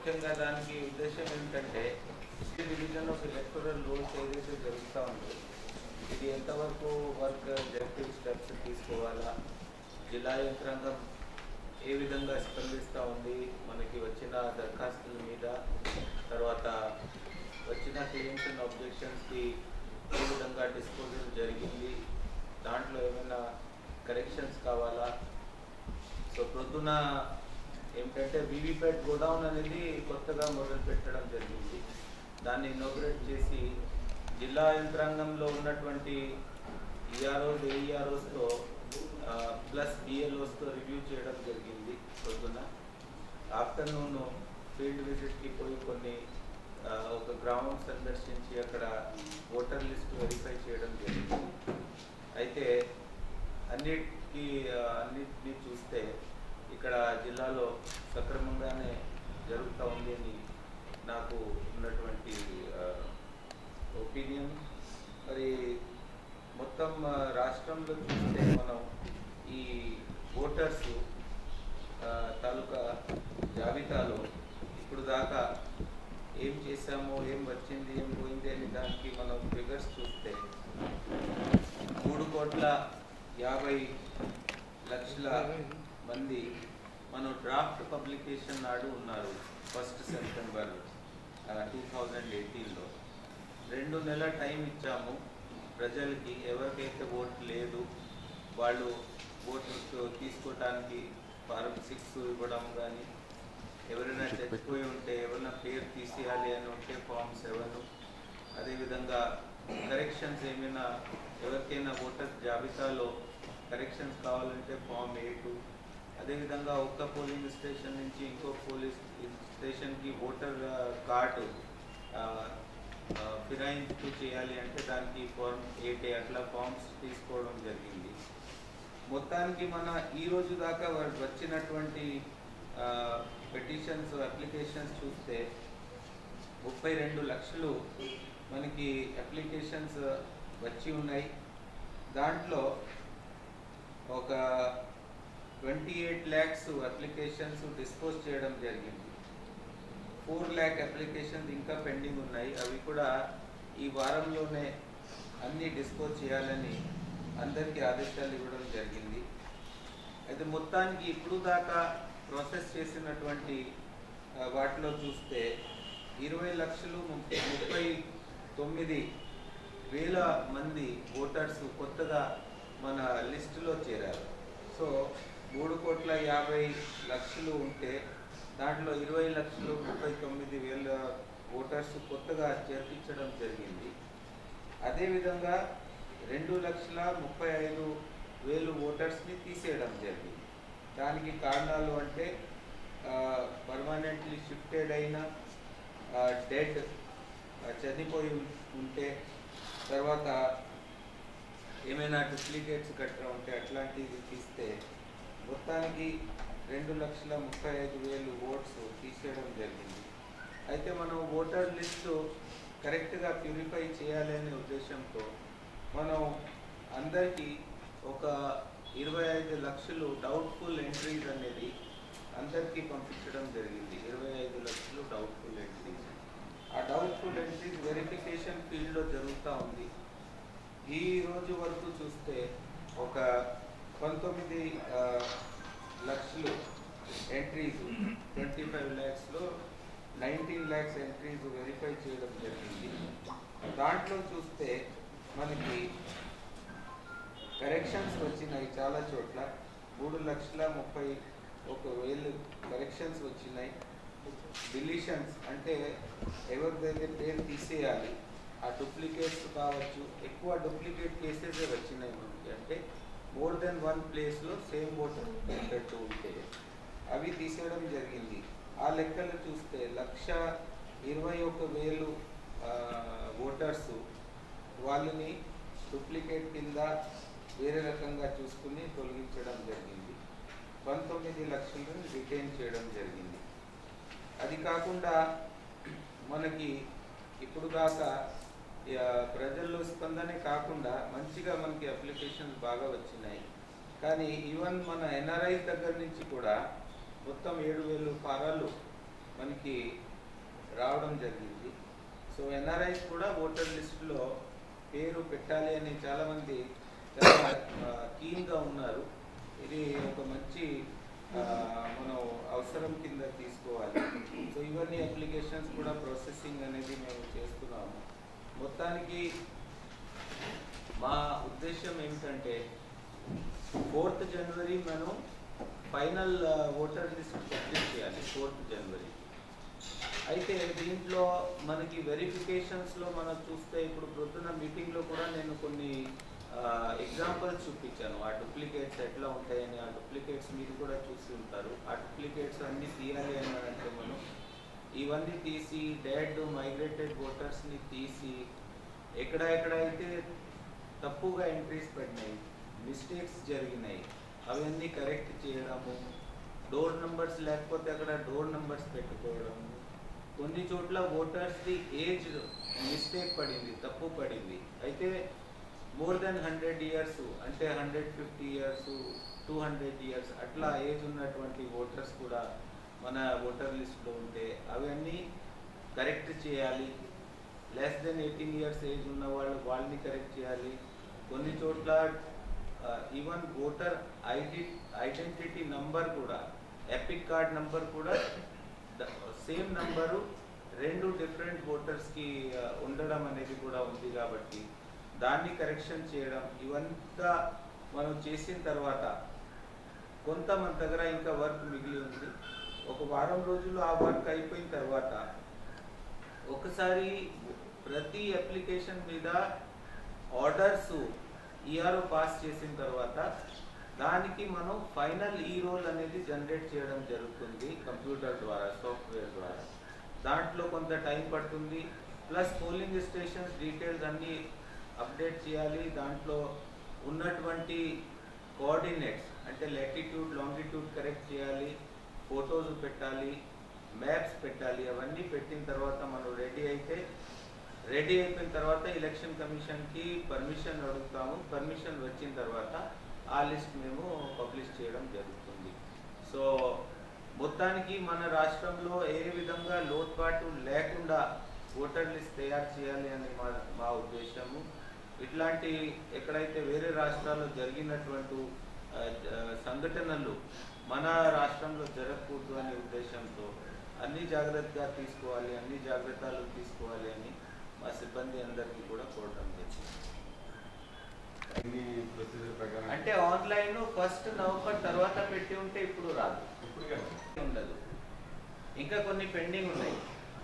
ముఖ్యంగా దానికి ఉద్దేశం ఏంటంటే డివిజన్ ఆఫ్ ఎలక్టోరల్ రూల్స్ ఏదైతే జరుగుతూ ఉందో ఇది ఎంతవరకు వర్క్ డైరెక్టివ్ స్టెప్స్ తీసుకోవాలా జిల్లా యంత్రాంగం ఏ విధంగా స్పందిస్తూ ఉంది మనకి వచ్చిన దరఖాస్తుల మీద తర్వాత వచ్చిన క్లెయిమ్స్ అండ్ ఆబ్జెక్షన్స్కి ఏ విధంగా డిస్పోజల్ జరిగింది దాంట్లో ఏమైనా కరెక్షన్స్ కావాలా సో ప్రొద్దున ఏంటంటే వీవీప్యాట్ గోడౌన్ అనేది కొత్తగా మొదలు పెట్టడం జరిగింది దాన్ని ఇన్నోగ్రేట్ చేసి జిల్లా యంత్రాంగంలో ఉన్నటువంటి ఈఆర్ఓస్ ఏఈఆర్ఓస్తో ప్లస్ బిఎల్ఓస్తో రివ్యూ చేయడం జరిగింది పొద్దున ఆఫ్టర్నూన్ ఫీల్డ్ విజిట్కి పోయి కొన్ని ఆ, ఒక గ్రామం సందర్శించి అక్కడ ఓటర్ లిస్ట్ వెరిఫై చేయడం జరిగింది అయితే అన్నిటికీ ఆ, అన్నిటినీ చూస్తే ఇక్కడ జిల్లాలో సక్రమంగానే జరుగుతూ ఉంది అని నాకు ఉన్నటువంటి ఒపీనియన్ మరి మొత్తం ఆ, రాష్ట్రంలో చూస్తే మనం ఈ ఓటర్స్ తాలూకా జాబితాలో ఇప్పుడు దాకా ఏం చేశామో ఏం వచ్చింది ఏం పోయింది అని దానికి మనం ఫిగర్స్ చూస్తే మూడు కోట్ల యాభై లక్షల మంది మనం డ్రాఫ్ట్ పబ్లికేషన్ నాడు ఉన్నారు ఫస్ట్ సెప్టెంబర్ టూ థౌజండ్ ఎయిటీన్లో రెండు నెలల టైం ఇచ్చాము ప్రజలకి ఎవరికైతే ఓట్ లేదు వాళ్ళు ఓటు తీసుకోవటానికి ఫారం సిక్స్ ఇవ్వడం కానీ ఎవరైనా చచ్చిపోయి ఉంటే ఎవరైనా పేరు తీసేయాలి అని ఉంటే ఫామ్ సెవెన్ అదేవిధంగా కరెక్షన్స్ ఏమైనా ఎవరికైనా ఓటర్ జాబితాలో కరెక్షన్స్ కావాలంటే ఫామ్ ఎయిట్ అదేవిధంగా ఒక్క పోలింగ్ స్టేషన్ నుంచి ఇంకో పోలీస్ స్టేషన్కి ఓటర్ కార్డు ఫిరాయింపు చేయాలి అంటే దానికి ఫార్మ్ ఎయిట్ అట్లా ఫామ్స్ తీసుకోవడం జరిగింది మొత్తానికి మన ఈ రోజు దాకా వ- వచ్చినటువంటి పెటిషన్స్ అప్లికేషన్స్ చూస్తే ముప్పై రెండు లక్షలు మనకి అప్లికేషన్స్ వచ్చి ఉన్నాయి దాంట్లో ఒక twenty eight lakhs applications dispose చేయడం జరిగింది ఫోర్ ల్యాక్ అప్లికేషన్స్ ఇంకా పెండింగ్ ఉన్నాయి అవి కూడా ఈ వారంలోనే అన్ని డిస్పోజ్ చేయాలని అందరికీ ఆదేశాలు ఇవ్వడం జరిగింది అయితే మొత్తానికి ఇప్పుడు దాకా ప్రాసెస్ చేసినటువంటి ఆ, వాటిలో చూస్తే ఇరవై లక్షలు ముప్పై ముప్పై తొమ్మిది వేల మంది ఓటర్స్ కొత్తగా మన లిస్టులో చేరారు సో మూడు కోట్ల యాభై లక్షలు ఉంటే దాంట్లో ఇరవై లక్షలు ముప్పై తొమ్మిది వేల ఓటర్స్ కొత్తగా చేర్పించడం జరిగింది అదేవిధంగా రెండు లక్షల ముప్పై ఐదు వేలు ఓటర్స్ని తీసేయడం జరిగింది దానికి కారణాలు అంటే పర్మనెంట్లీ షిఫ్టెడ్ అయిన డెడ్ చనిపోయి ఉం- ఉంటే తర్వాత ఏమైనా డూప్లికేట్స్ గట్రా ఉంటే అట్లాంటివి తీస్తే మొత్తానికి రెండు లక్షల ముప్పై ఐదు వేలు ఓట్స్ తీసేయడం జరిగింది అయితే మనం ఓటర్ లిస్టు కరెక్ట్గా ప్యూరిఫై చేయాలి అనే ఉద్దేశంతో మనం అందరికీ ఒక ఇరవై ఐదు లక్షలు డౌట్ఫుల్ ఎంట్రీస్ అనేది అందరికీ పంపించడం జరిగింది ఇరవై ఐదు లక్షలు డౌట్ఫుల్ ఎంట్రీస్ ఆ డౌట్ఫుల్ ఎంట్రీస్ వెరిఫికేషన్ ఫీల్డ్లో జరుగుతూ ఉంది ఈ రోజు వరకు చూస్తే ఒక పంతొమ్మిది ఆ, లక్షలు ఎంట్రీస్ ట్వంటీ ఫైవ్ ల్యాక్స్లో నైన్టీన్ ల్యాక్స్ ఎంట్రీస్ వెరిఫై చేయడం జరిగింది దాంట్లో చూస్తే మనకి కరెక్షన్స్ వచ్చినాయి చాలా చోట్ల మూడు లక్షల ముప్పై ఒక వేలు కరెక్షన్స్ వచ్చినాయి డిలీషన్స్ అంటే ఎవరిదైతే పేరు తీసేయాలి ఆ డూప్లికేట్స్ కావచ్చు ఎక్కువ డూప్లికేట్ కేసెస్ వచ్చినాయి మనకి అంటే మోర్ దెన్ వన్ ప్లేస్లో సేమ్ ఓటర్ పెట్టు ఉంటే అవి తీసేయడం జరిగింది ఆ లెక్కలు చూస్తే లక్ష ఇరవై ఒక వేలు ఓటర్స్ వాళ్ళని డూప్లికేట్ కింద వేరే రకంగా చూసుకుని తొలగించడం జరిగింది పంతొమ్మిది లక్షలను రిటైన్ చేయడం జరిగింది అది కాకుండా మనకి ఇప్పుడు దాకా ఆ, ప్రజల్లో స్పందనే కాకుండా మంచిగా మనకి అప్లికేషన్స్ బాగా వచ్చినాయి కానీ ఈవెన్ మన ఎన్ఆర్ఐ దగ్గర నుంచి కూడా మొత్తం ఏడు వేలు ఫారాలు మనకి రావడం జరిగింది సో ఎన్ఆర్ఐస్ కూడా ఓటర్ లిస్టులో పేరు పెట్టాలి అని చాలామంది చాలా కీన్గా ఉన్నారు ఇది ఒక మంచి ఆ, మనం అవసరం కింద తీసుకోవాలి సో ఇవన్నీ అప్లికేషన్స్ కూడా ప్రాసెసింగ్ అనేది మేము చేస్తున్నాము మొత్తానికి మా ఉద్దేశం ఏమిటంటే ఫోర్త్ జనవరి మనం ఫైనల్ ఓటర్ లిస్ట్ పబ్లిష్ చేయాలి ఫోర్త్ జనవరి అయితే దీంట్లో మనకి వెరిఫికేషన్స్లో మనం చూస్తే ఇప్పుడు ప్రొద్దున మీటింగ్లో కూడా నేను కొన్ని ఎగ్జాంపుల్స్ చూపించాను ఆ డూప్లికేట్స్ ఎట్లా ఉంటాయని ఆ డూప్లికేట్స్ మీరు కూడా చూసి ఉంటారు ఆ డూప్లికేట్స్ అన్నీ తీయాలి అని అంటే మనం ఇవన్నీ తీసి డెడ్ మైగ్రేటెడ్ ఓటర్స్ని తీసి ఎక్కడ ఎక్కడైతే తప్పుగా ఎంట్రీస్ పడినాయి మిస్టేక్స్ జరిగినాయి అవన్నీ కరెక్ట్ చేయడము డోర్ నంబర్స్ లేకపోతే అక్కడ డోర్ నంబర్స్ పెట్టుకోవడము కొన్ని చోట్ల ఓటర్స్ది ఏజ్ మిస్టేక్ పడింది తప్పు పడింది అయితే మోర్ దెన్ హండ్రెడ్ ఇయర్స్ అంటే hundred fifty years two hundred years అట్లా ఏజ్ ఉన్నటువంటి ఓటర్స్ కూడా మన ఓటర్ లిస్ట్లో ఉంటే అవన్నీ కరెక్ట్ చేయాలి less than eighteen years age ఉన్న వాళ్ళు వాళ్ళని కరెక్ట్ చేయాలి కొన్ని చోట్ల even voter ID identity number కూడా ఎపిక్ కార్డ్ నంబర్ కూడా సేమ్ నంబరు రెండు డిఫరెంట్ ఓటర్స్కి ఉండడం అనేది కూడా ఉంది కాబట్టి దాన్ని కరెక్షన్ చేయడం ఇవంతా మనం చేసిన తర్వాత కొంత మన దగ్గర ఇంకా వర్క్ మిగిలి ఉంది ఒక వారం రోజుల్లో ఆ వర్క్ అయిపోయిన తర్వాత ఒకసారి ప్రతి అప్లికేషన్ మీద ఆర్డర్స్ ఈఆర్ఓ పాస్ చేసిన తర్వాత దానికి మనం ఫైనల్ ఈ రోల్ అనేది జనరేట్ చేయడం జరుగుతుంది కంప్యూటర్ ద్వారా సాఫ్ట్వేర్ ద్వారా దాంట్లో కొంత టైం పడుతుంది ప్లస్ పోలింగ్ స్టేషన్స్ డీటెయిల్స్ అన్నీ అప్డేట్ చేయాలి దాంట్లో ఉన్నటువంటి కోఆర్డినేట్స్ అంటే లెటిట్యూడ్ లాంగిట్యూడ్ కరెక్ట్ చేయాలి ఫొటోస్ పెట్టాలి మ్యాప్స్ పెట్టాలి అవన్నీ పెట్టిన తర్వాత మనం రెడీ అయితే రెడీ అయిపోయిన తర్వాత ఎలక్షన్ కమిషన్కి పర్మిషన్ అడుగుతాము పర్మిషన్ వచ్చిన తర్వాత ఆ లిస్ట్ మేము పబ్లిష్ చేయడం జరుగుతుంది సో మొత్తానికి మన రాష్ట్రంలో ఏ విధంగా లోటుపాటు లేకుండా ఓటర్ లిస్ట్ తయారు చేయాలి అని మా మా ఉద్దేశము ఇట్లాంటి ఎక్కడైతే వేరే రాష్ట్రాల్లో జరిగినటువంటి ఆ, జ- సంఘటనలు మన రాష్ట్రంలో జరగకూడదు అనే ఉద్దేశంతో అన్ని జాగ్రత్తగా తీసుకోవాలి అన్ని జాగ్రత్తలు తీసుకోవాలి అని మా సిబ్బంది అందరికీ కూడా కోరడం జరిగింది అన్ని ప్రొసీజర్ ప్రకారం అంటే ఆన్లైన్ ఫస్ట్ నవంబర్ తర్వాత పెట్టి ఉంటే ఇప్పుడు రాదు ఇప్పుడు కదా ఉండదు ఇంకా కొన్ని పెండింగ్ ఉన్నాయి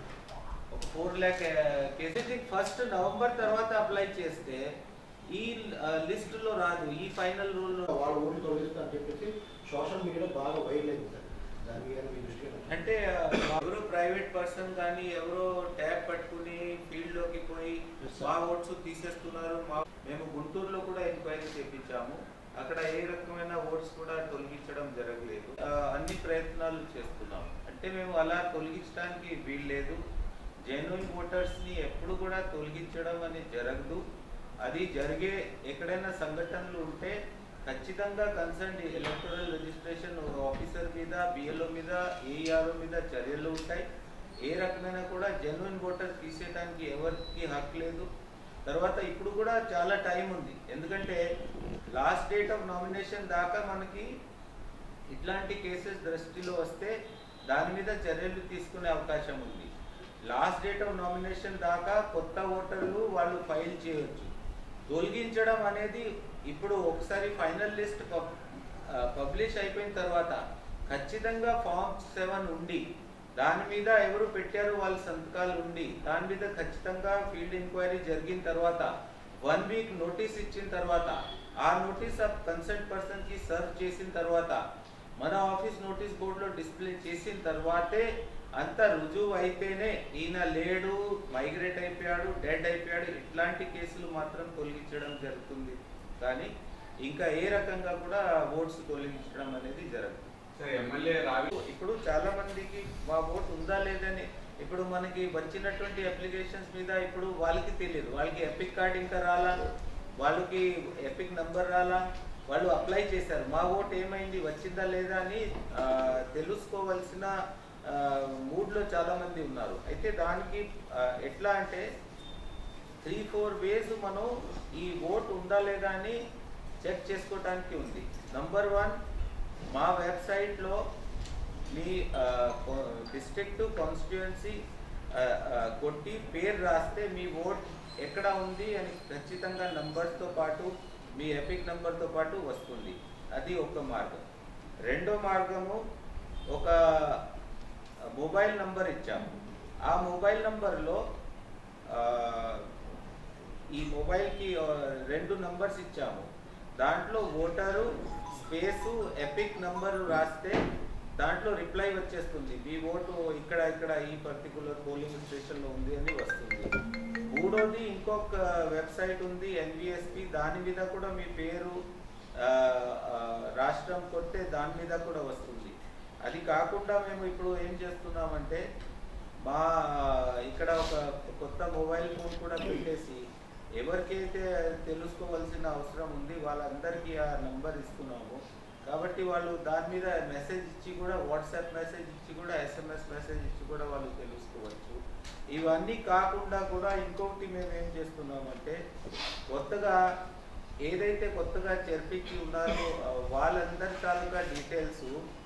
ఒక ఫోర్ ల్యాక్ కేసీ ఫస్ట్ నవంబర్ తర్వాత అప్లై చేస్తే ఈ లిస్ట్ లో రాదు ఈ ఫైనల్ రూల్ వాళ్ళ ఓట్లు తొలగిస్తా అని చెప్పేసి సోషల్ మీడియాలో బాగా వైరల్ అయింది సార్ దాని మీద మీ దృష్టిలో అంటే ఆ, ఎవరో ప్రైవేట్ పర్సన్ కానీ ఎవరో ట్యాబ్ పట్టుకుని ఫీల్డ్ లోకి పోయి Yes, sir. మా ఓట్స్ తీసేస్తున్నారు మా మేము గుంటూరులో కూడా ఎంక్వైరీ చేపించాము అక్కడ ఏ రకమైన ఓట్స్ కూడా తొలగించడం జరగలేదు ఆ, అన్ని ప్రయత్నాలు చేస్తున్నాం అంటే మేము అలా తొలగించడానికి వీల్లేదు జెన్యున్ ఓటర్స్ ని ఎప్పుడు కూడా తొలగించడం అనేది జరగదు అది జరిగే ఎక్కడైనా సంఘటనలు ఉంటే ఖచ్చితంగా కన్సర్న్ ఎలక్టోరల్ రిజిస్ట్రేషన్ ఆఫీసర్ మీద బిఎల్ఓ మీద ఏఆర్ఓ మీద చర్యలు ఉంటాయి ఏ రకమైన కూడా జెన్యున్ ఓటర్ తీసేయడానికి ఎవరికి హక్ లేదు తర్వాత ఇప్పుడు కూడా చాలా టైం ఉంది ఎందుకంటే లాస్ట్ డేట్ ఆఫ్ నామినేషన్ దాకా మనకి ఇట్లాంటి కేసెస్ దృష్టిలో వస్తే దాని మీద చర్యలు తీసుకునే అవకాశం ఉంది లాస్ట్ డేట్ ఆఫ్ నామినేషన్ దాకా కొత్త ఓటర్లు వాళ్ళు ఫైల్ చేయొచ్చు తొలగించడం అనేది ఇప్పుడు ఒకసారి ఫైనల్ లిస్ట్ పబ్లిష్ అయిపోయిన తర్వాత ఖచ్చితంగా ఫామ్ సెవెన్ ఉండి దాని మీద ఎవరు పెట్టారు వాళ్ళ సంతకాలు ఉండి దాని మీద ఖచ్చితంగా ఫీల్డ్ ఎంక్వైరీ జరిగిన తర్వాత వన్ వీక్ నోటీస్ ఇచ్చిన తర్వాత ఆ నోటీస్ ఆఫ్ కన్సర్న్ పర్సన్ కి సర్వ్ చేసిన తర్వాత మన ఆఫీస్ నోటీస్ బోర్డులో డిస్ప్లే చేసిన తర్వాతే అంత రుజువు అయితేనే ఈయన లేడు మైగ్రేట్ అయిపోయాడు డెడ్ అయిపోయాడు ఇట్లాంటి కేసులు మాత్రం తొలగించడం జరుగుతుంది కానీ ఇంకా ఏ రకంగా కూడా ఓట్స్ తొలగించడం అనేది జరగదు సరే ఎమ్మెల్యే రావి ఇప్పుడు చాలా మందికి మా ఓటు ఉందా లేదని ఇప్పుడు మనకి వచ్చినటువంటి అప్లికేషన్స్ మీద ఇప్పుడు వాళ్ళకి తెలియదు వాళ్ళకి ఎపిక్ కార్డ్ ఇంకా రాలా వాళ్ళకి ఎపిక్ నంబర్ రాలా వాళ్ళు అప్లై చేశారు మా ఓటు ఏమైంది వచ్చిందా లేదా అని ఆ, తెలుసుకోవాల్సిన మూడ్లో చాలామంది ఉన్నారు అయితే దానికి ఆ, ఎట్లా అంటే త్రీ ఫోర్ వేస్ మనం ఈ ఓట్ ఉందా లేదా అని చెక్ చేసుకోవడానికి ఉంది నంబర్ వన్ మా వెబ్సైట్లో మీ డిస్ట్రిక్ట్ కాన్స్టిట్యుయెన్సీ కొట్టి పేరు రాస్తే మీ ఓట్ ఎక్కడ ఉంది అని ఖచ్చితంగా నంబర్స్తో పాటు మీ ఎపిక్ నంబర్తో పాటు వస్తుంది అది ఒక మార్గం రెండో మార్గము ఒక మొబైల్ నంబర్ ఇచ్చాము ఆ మొబైల్ నంబర్లో ఈ మొబైల్కి ఆ, రెండు నంబర్స్ ఇచ్చాము దాంట్లో ఓటరు స్పేసు ఎపిక్ నంబర్ రాస్తే దాంట్లో రిప్లై వచ్చేస్తుంది మీ ఓటు ఇక్కడ ఇక్కడ ఈ పర్టికులర్ పోలింగ్ స్టేషన్లో ఉంది అని వస్తుంది మూడోది ఇంకొక వెబ్సైట్ ఉంది ఎన్విఎస్పి దాని మీద కూడా మీ పేరు ఆ, ఆ, రాష్ట్రం కొట్టే దాని మీద కూడా వస్తుంది అది కాకుండా మేము ఇప్పుడు ఏం చేస్తున్నామంటే మా ఇక్కడ ఒక కొత్త మొబైల్ ఫోన్ కూడా పెట్టేసి ఎవరికైతే తెలుసుకోవాల్సిన అవసరం ఉంది వాళ్ళందరికీ ఆ నంబర్ ఇస్తున్నాము కాబట్టి వాళ్ళు దాని మీద మెసేజ్ ఇచ్చి కూడా వాట్సాప్ మెసేజ్ ఇచ్చి కూడా ఎస్ఎంఎస్ మెసేజ్ ఇచ్చి కూడా వాళ్ళు తెలుసుకోవచ్చు ఇవన్నీ కాకుండా కూడా ఇంకొకటి మేము ఏం చేస్తున్నామంటే కొత్తగా ఏదైతే కొత్తగా చేర్పించి ఉన్నారో ఆ, వాళ్ళందరి తాలూకా డీటెయిల్స్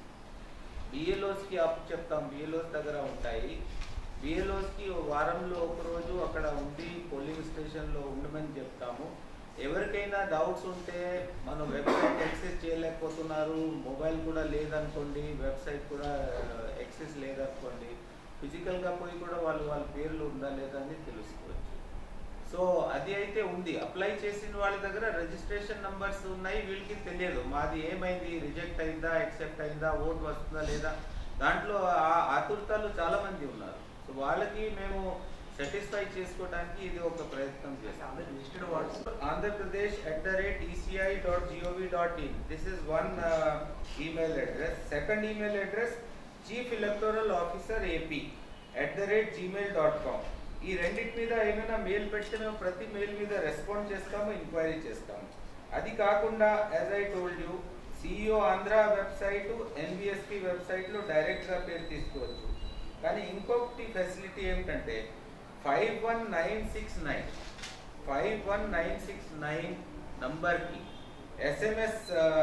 బిఎల్ఓస్కి అప్ చెప్తాం బిఎల్ఓస్ దగ్గర ఉంటాయి బిఎల్ఓస్కి వారంలో ఒక రోజు అక్కడ ఉండి పోలింగ్ స్టేషన్లో ఉండమని చెప్తాము ఎవరికైనా డౌట్స్ ఉంటే మనం వెబ్సైట్ యాక్సెస్ చేయలేకపోతున్నారు మొబైల్ కూడా లేదనుకోండి వెబ్సైట్ కూడా యాక్సెస్ లేదనుకోండి ఫిజికల్గా పోయి కూడా వాళ్ళు వాళ్ళ పేర్లు ఉందా లేదా అని తెలుసుకోవచ్చు సో అది అయితే ఉంది అప్లై చేసిన వాళ్ళ దగ్గర రిజిస్ట్రేషన్ నంబర్స్ ఉన్నాయి వీళ్ళకి తెలియదు మాది ఏమైంది రిజెక్ట్ అయిందా యాక్సెప్ట్ అయిందా ఓట్ వస్తుందా లేదా దాంట్లో ఆ ఆతురతలు చాలా మంది ఉన్నారు సో వాళ్ళకి మేము సాటిస్ఫై చేసుకోవడానికి ఇది ఒక ప్రయత్నం చేస్తాం అందరు registered wards Andhra Pradesh at the rate eci dot gov dot in. This is one uh, email address. Second email address chief electoral officer AP at the rate gmail dot com. ఈ రెండింటి మీద ఏమైనా మెయిల్ పెడితే మేము ప్రతి మెయిల్ మీద respond చేస్తాము enquiry చేస్తాము అది కాకుండా as I told you CEO Andhra website NVSP వెబ్సైట్లో డైరెక్ట్గా పేరు తీసుకోవచ్చు కానీ ఇంకొకటి ఫెసిలిటీ ఏమిటంటే five one nine six nine five one nine six nine నంబర్కి ఎస్ఎంఎస్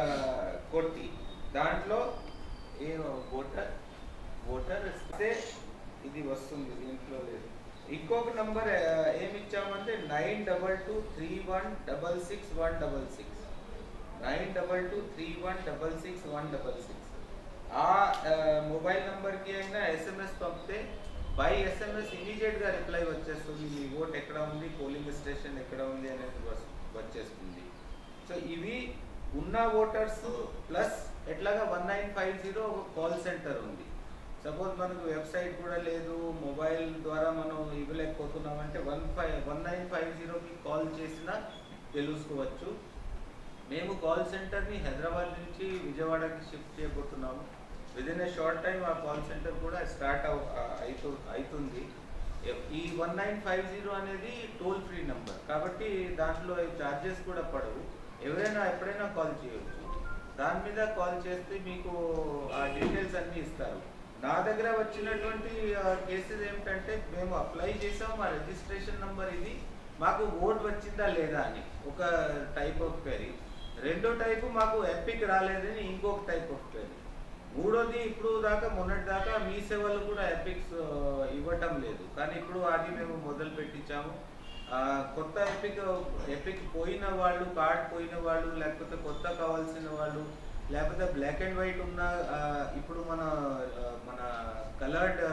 కొట్టి దాంట్లో ఏ ఓటర్ ఓటర్ ఇస్తే ఇది వస్తుంది దీంట్లో లేదు ఇంకొక నంబర్ ఏమి ఇచ్చామంటే nine double two three one double six one double six nine double two three one double six one double six ఆ మొబైల్ నంబర్కి అయినా ఎస్ఎంఎస్ పంపితే బై ఎస్ఎంఎస్ ఇమీడియట్గా రిప్లై వచ్చేస్తుంది మీ ఓట్ ఎక్కడ ఉంది పోలింగ్ స్టేషన్ ఎక్కడ ఉంది అనేది వస్- వచ్చేస్తుంది సో ఇవి ఉన్న ఓటర్స్ ప్లస్ ఎట్లాగా వన్ నైన్ ఫైవ్ జీరో ఒక కాల్ సెంటర్ ఉంది సపోజ్ మనకు వెబ్సైట్ కూడా లేదు మొబైల్ ద్వారా మనం ఇవ్వలేకపోతున్నామంటే one five one nine five జీరోకి కాల్ చేసినా తెలుసుకోవచ్చు మేము కాల్ సెంటర్ని హైదరాబాద్ నుంచి విజయవాడకి షిఫ్ట్ చేయబోతున్నాము విదిన్ ఏ షార్ట్ టైం ఆ కాల్ సెంటర్ కూడా స్టార్ట్ అవు అవుతూ అవుతుంది ఎ- ఈ వన్ నైన్ ఫైవ్ జీరో అనేది టోల్ ఫ్రీ నెంబర్ కాబట్టి దాంట్లో చార్జెస్ కూడా పడవు ఎవరైనా ఎప్పుడైనా కాల్ చేయొచ్చు దాని మీద కాల్ చేస్తే మీకు ఆ డీటెయిల్స్ అన్నీ ఇస్తారు నా దగ్గర వచ్చినటువంటి కేసెస్ ఏమిటంటే మేము అప్లై చేసాం మా రిజిస్ట్రేషన్ నంబర్ ఇది మాకు ఓట్ వచ్చిందా లేదా అని ఒక టైప్ ఆఫ్ క్వెరీ రెండో టైపు మాకు ఎపిక్ రాలేదని ఇంకొక టైప్ ఆఫ్ క్వెరీ మూడోది ఇప్పుడు దాకా మొన్నటి దాకా మీ సేవలు కూడా ఎపిక్స్ ఇవ్వటం లేదు కానీ ఇప్పుడు అది మేము మొదలు పెట్టించాము ఆ, కొత్త ఎపిక్ ఎపిక్ పోయిన వాళ్ళు కార్డ్ పోయిన వాళ్ళు లేకపోతే కొత్త కావాల్సిన వాళ్ళు లేకపోతే బ్లాక్ అండ్ వైట్ ఉన్న ఆ, ఇప్పుడు మన ఆ, మన కలర్డ్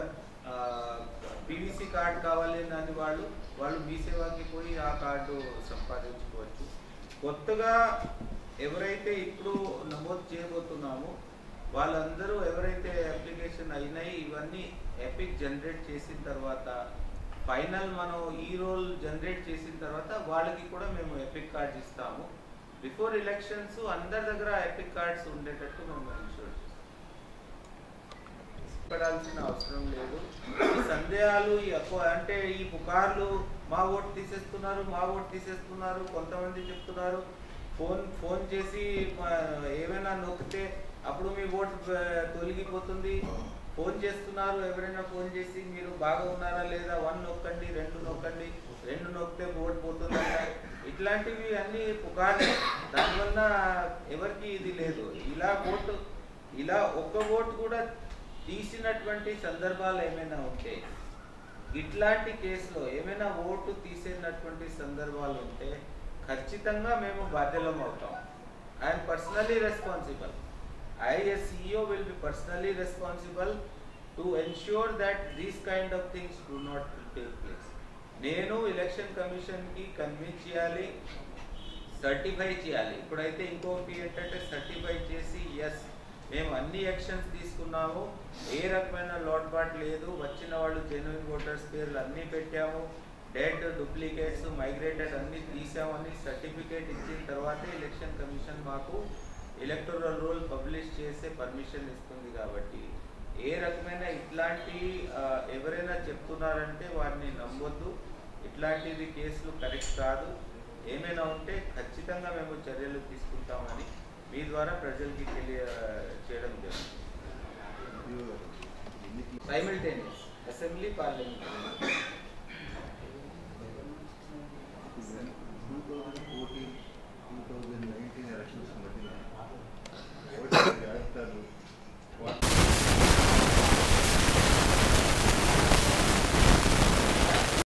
పీవీసీ కార్డ్ కావాలి అని వాళ్ళు వాళ్ళు మీ సేవకి పోయి ఆ కార్డు సంపాదించుకోవచ్చు కొత్తగా ఎవరైతే ఇప్పుడు నమోదు చేయబోతున్నామో వాళ్ళందరూ ఎవరైతే అప్లికేషన్ అయినాయి ఇవన్నీ ఎపిక్ జనరేట్ చేసిన తర్వాత ఫైనల్ మనం ఈ రోల్ జనరేట్ చేసిన తర్వాత వాళ్ళకి కూడా మేము ఎపిక్ కార్డ్స్ ఇస్తాము బిఫోర్ ఎలక్షన్స్ అందరి దగ్గర ఎపిక్ కార్డ్స్ ఉండేటట్టు మేము ఇన్షూర్ చేస్తాం పడాల్సిన అవసరం లేదు ఈ సందేహాలు ఈ అపో అంటే ఈ పుకార్లు మా ఓటు తీసేస్తున్నారు మా ఓటు తీసేస్తున్నారు కొంతమంది చెప్తున్నారు ఫోన్ ఫోన్ చేసి మా- ఏమైనా నొక్కితే అప్పుడు మీ ఓటు ఆ, తొలగిపోతుంది ఫోన్ చేస్తున్నారు ఎవరైనా ఫోన్ చేసి మీరు బాగా ఉన్నారా లేదా వన్ నొక్కండి రెండు నొక్కండి రెండు నొక్కితే ఓటు పోతుందంట ఇట్లాంటివి అన్ని పుకార్లే దానివల్ల ఎవరికి ఇది లేదు ఇలా ఓటు ఇలా ఒక్క ఓటు కూడా తీసినటువంటి సందర్భాలు ఏమైనా ఉంటే ఇట్లాంటి కేసులో ఏమైనా ఓటు తీసేటటువంటి సందర్భాలు ఉంటే ఖచ్చితంగా మేము బాధ్యులం అవుతాం I'm personally responsible I as CEO will be personally responsible to ensure that these kind of things do not take place నేను ఎలక్షన్ కమిషన్కి కన్విన్స్ చేయాలి సర్టిఫై చేయాలి ఇప్పుడైతే ఇంకొకటి ఏంటంటే సర్టిఫై చేసి ఎస్ మేము అన్ని యాక్షన్స్ తీసుకున్నాము ఏ రకమైన లోట్పాట్ లేదు వచ్చిన వాళ్ళు జెన్యున్ ఓటర్స్ పేర్లు అన్నీ పెట్టాము డెడ్ డూప్లికేట్స్ మైగ్రేటెడ్ అన్ని తీసామని సర్టిఫికేట్ ఇచ్చిన తర్వాతే ఎలక్షన్ కమిషన్ మాకు ఎలక్టోరల్ రోల్ పబ్లిష్ చేసే పర్మిషన్ ఇస్తుంది కాబట్టి ఏ రకమైన ఇట్లాంటి ఆ, ఎవరైనా చెప్తున్నారంటే వారిని నమ్మొద్దు ఇట్లాంటిది కేసులు కరెక్ట్ కాదు ఏమైనా ఉంటే ఖచ్చితంగా మేము చర్యలు తీసుకుంటామని మీ ద్వారా ప్రజలకి తెలియ చేయడం జరుగుతుంది సైమిల్టేనియస్ అసెంబ్లీ పార్లమెంట్